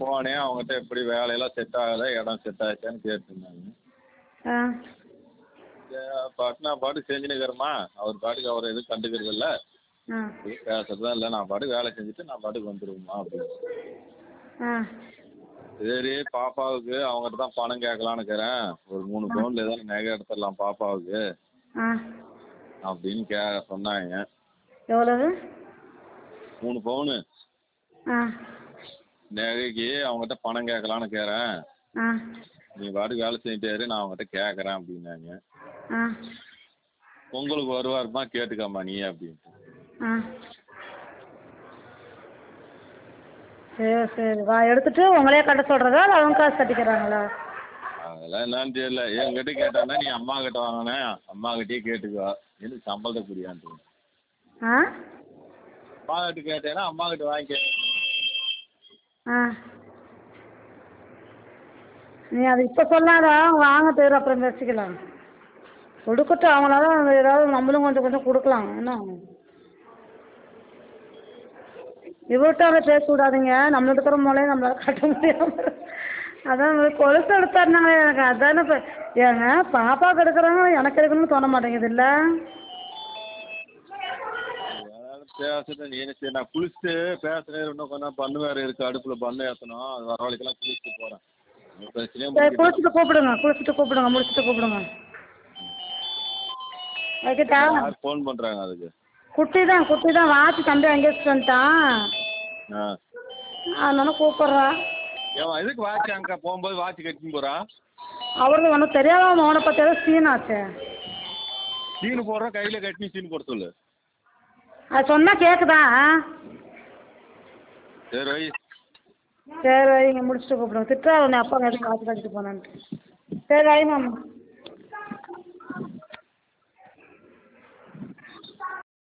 போனேன் அவங்ககிட்ட எப்படி வேலையெல்லாம் செட் ஆகுதா இடம் செட் ஆச்சான்னு கேட்டிருந்தாங்க ஆ பாட்டு நான் பாட்டுக்கு செஞ்சுன்னு இருக்கிறேம்மா அவர் பாட்டுக்கு அவர் எதுவும் கண்டுக்கிறது இல்லை ஆ பேசுறதா இல்லை நான் பாட்டுக்கு வேலை செஞ்சுட்டு நான் பாட்டுக்கு வந்துடுவேம்மா அப்படின்னு ஆ சரி பாப்பாவுக்கு அவங்ககிட்ட தான் பணம் கேட்கலான்னு இருக்கிறேன் ஒரு மூணு பவுனில் ஏதாவது நகை எடுத்துடலாம் பாப்பாவுக்கு ஆ அப்படின்னு கே சொன்னாங்க எவ்வளவு மூணு பவுனு ஆ நகைக்கு அவங்ககிட்ட பணம் கேட்கலான்னு இருக்கிறேன் ஆ நீ பாட்டுக்கு வேலை செஞ்சுட்டே இரு நான் அவங்ககிட்ட கேட்குறேன் அப்படின்னாங்க ஆ பொங்கலுக்கு வருவாருமா கேட்டுக்கம்மா நீ அப்படின்ட்டு ஆ சரி சரி வா எடுத்துட்டு உங்களையே கட்ட சொல்கிறதா இல்லை அவங்க காசு கட்டிக்கிறாங்களா அதெல்லாம் என்னன்னு தெரியல என்கிட்ட கேட்டான்னா நீ அம்மா கிட்ட வாங்கினே அம்மா கிட்டயே கேட்டுக்கோ எனக்கு சம்பளத்தை புரியான்ட்டு ஆ அம்மா கிட்ட கேட்டேன்னா அம்மா கிட்ட வாங்கிக்க ஆ நீ அது இப்போ சொல்லாத அவங்க வாங்க பேர் அப்புறம் பேசிக்கலாம் கொடுக்கட்டும் அவங்களால ஏதாவது நம்மளும் கொஞ்சம் கொஞ்சம் கொடுக்கலாம் என்ன இவர்கிட்ட அதை பேச விடாதீங்க நம்மள்ட்ட இருக்கிற மூலையை நம்மளால கட்ட முடியாம அதான் கொலுசு எடுத்தாருனாங்களே எனக்கு அதானே இப்போ ஏங்க பாப்பாவுக்கு எடுக்கிறாங்க எனக்கு எடுக்கணும்னு தோண மாட்டேங்குது இல்லை பேசுறது நீ என்ன செய்ய நான் குளிச்சுட்டு பேசுறேன் இன்னும் கொஞ்ச நேரம் பண்ணு வேறு இருக்கு அடுப்புல பண்ணு ஏற்றணும் அது வர வரைக்கெல்லாம் குளிச்சுட்டு போறேன் உங்க பிரச்சனையே சரி முடிக்கட்டும். குளிச்சுட்டு கூப்பிடுங்க குளிச்சுட்டு கூப்பிடுங்க முடிச்சுட்டு கூப்பிடுங்க வைக்கட்டா யார் ஃபோன் பண்றாங்க அதுக்கு குட்டி தான் குட்டி தான் வாட்ச் தம்பி அங்கே வச்சுட்டு வந்துட்டான் ஆ அதனால கூப்பிட்றான் ஏன் எதுக்கு வாட்ச் அங்க போகும்போது வாட்ச் கட்டின்னு போறான் அவருக்கு ஒன்றும் தெரியாத அவனை பற்றி ஏதோ சீன் ஆச்சு சீனு போடுறோம் கையில கட்டி சீனு போட சொல்லு அது சொன்னால் கேட்குதா சரி வை சரி வைங்க முடிச்சுட்டு கூப்பிடுங்க திட்டா உடனே அப்பா எதுவும் காசு கட்டிட்டு போனான்ட்டு சரி வை மாமா